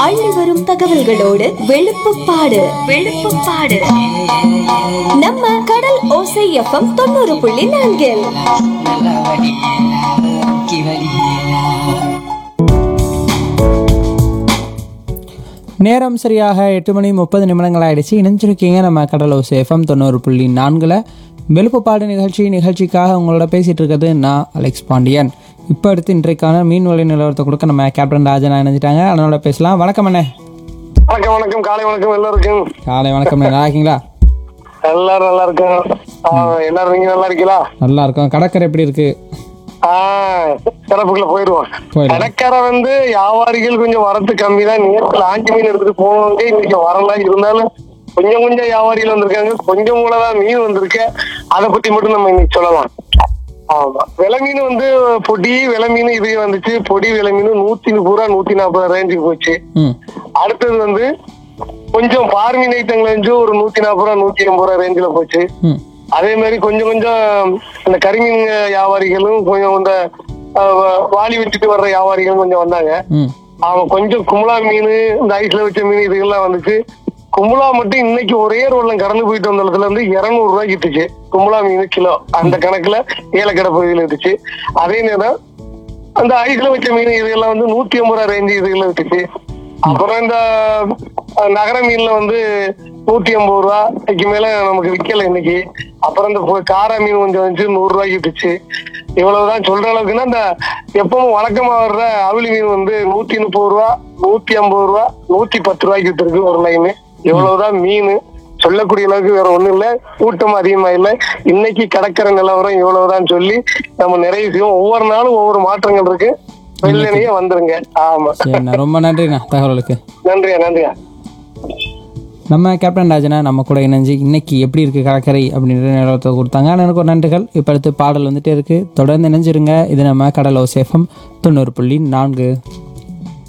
அள்ளி வரும் தகவல்களோடு வெளுப்புப்பாடு வெளுப்புப்பாடு நம்ம கடல் ஓசை எஃப்எம் தொண்ணூறு புள்ளி நான்கில் நல்லா வடி கி வடி நேரம் சரியாக எட்டு மணி முப்பது நிமிடங்கள் ஆயிடுச்சு இணைஞ்சிருக்கீங்க நம்ம கடலோஸ் எஃப்எம் தொண்ணூறு புள்ளி நான்கில் வெளுப்புப்பாடு நிகழ்ச்சி நிகழ்ச்சிக்காக உங்களோட பேசிகிட்டு இருக்கிறது நான் அலெக்ஸ் பாண்டியன் இப்போ அடுத்து இன்றைக்கான மீன் விலை நிலவரத்தை கொடுக்க நம்ம கேப்டன் ராஜனா இணைஞ்சிட்டாங்க அதனோட பேசலாம் வணக்கம் அண்ணே வணக்கம் வணக்கம் காலை வணக்கம் எல்லாருக்கும் காலை வணக்கம் அண்ணே. நல்லா இருக்கீங்களா எல்லாரும் நல்லா இருக்கும் ஆ, எல்லாரும் நீங்க நல்லா இருக்கீங்களா நல்லா இருக்கும் கடற்கரை எப்படி இருக்கு ஆஹ் சிறப்புக்குள்ள போயிருவோம் போயிடலாம். கடற்கரை வந்து வியாபாரிகள் கொஞ்சம் வரத்து கம்மி தான் நேரத்தில் ஆஞ்சி மீன் எடுத்துட்டு போனவங்க இன்னைக்கு வரல இருந்தாலும் கொஞ்சம் கொஞ்சம் வியாபாரிகள் வந்திருக்காங்க கொஞ்சம் கூட தான் மீன் வந்திருக்கு அதை பத்தி மட்டும் நம்ம இன்னைக்கு சொல்லலாம் ஆமா விலை மீன் வந்து பொடி விலை மீன் இது வந்துச்சு பொடி விலை மீன் நூத்தி முப்பது ரூபா நூத்தி நாற்பது ரேஞ்சுக்கு போச்சு ம் அடுத்தது வந்து கொஞ்சம் பார்மீன் ஐட்டங்கள் வந்து ஒரு நூத்தி நாற்பது ரூபா நூத்தி எண்பது ரூபா ரேஞ்சில போச்சு ம் அதே மாதிரி கொஞ்சம் கொஞ்சம் இந்த கரிமீன் வியாபாரிகளும் கொஞ்சம் இந்த அஹ், வா- வாளி வச்சுட்டு வர்ற வியாபாரிகளும் கொஞ்சம் வந்தாங்க ம் அவங்க கொஞ்சம் கும்பலா மீன் இந்த ஐஸ்ல வச்ச மீன் இதுகெல்லாம் வந்துச்சு கும்பலா மட்டும் இன்னைக்கு ஒரே ரோட்ல கடந்து போயிட்டு வந்த இடத்துல இருந்து இருநூறு ரூபாய்க்கு இருந்துச்சு கும்பலா மீன் கிலோ அந்த கணக்குல ஏலக்கடை பகுதியில் இருந்துச்சு அதே நேரம் அந்த ஐஸ்ல வச்ச மீன் இதுகெல்லாம் வந்து நூத்தி ஐம்பது ரூபா ரேஞ்சு இதுகெல்லாம் இருந்துச்சு அப்புறம் இந்த அஹ், நகர மீன்ல வந்து நூத்தி ஐம்பது ரூபாய்க்கு மேல நமக்கு விக்கல இன்னைக்கு அப்புறம் இந்த பொ- காரா மீன் கொஞ்சம் வந்துச்சு நூறு ரூபாய்க்கு விட்டுச்சு இவ்வளவுதான் சொல்ற அளவுக்குன்னா இந்த எப்பவும் வழக்கமா வர்ற அவிலி மீன் வந்து நூத்தி முப்பது ரூபா நூத்தி ஐம்பது ரூபா நூத்தி பத்து ரூபாய்க்கு வித்துருக்கு ஒரு லைன் இவ்வளவுதான் மீன் சொல்லக்கூடிய அளவுக்கு வேற ஒண்ணும் இல்ல கூட்டம் அதிகமா இல்ல இன்னைக்கு கடற்கரை நிலவரம் இவ்வளவுதான் சொல்லி நம்ம நிறைய செய்வோம் ஒவ்வொரு நாளும் ஒவ்வொரு மாற்றங்கள் இருக்கு வெள்ளனையே வந்துருங்க ஆமா சரிண்ணா ரொம்ப நன்றிண்ணா தகவலுக்கு நன்றியா நன்றியா நம்ம கேப்டன் ராஜனா நம்ம கூட இணைஞ்சு இன்னைக்கு எப்படி இருக்கு கடற்கரை அப்படின்ற நிலவரத்தை கொடுத்தாங்க எனக்கு ஒரு நன்றிகள் இப்போ அடுத்து பாடல் வந்துட்டே இருக்கு தொடர்ந்து இணைஞ்சிருங்க இது நம்ம கடலோ சேஃபம் தொண்ணூறு புள்ளி நான்கு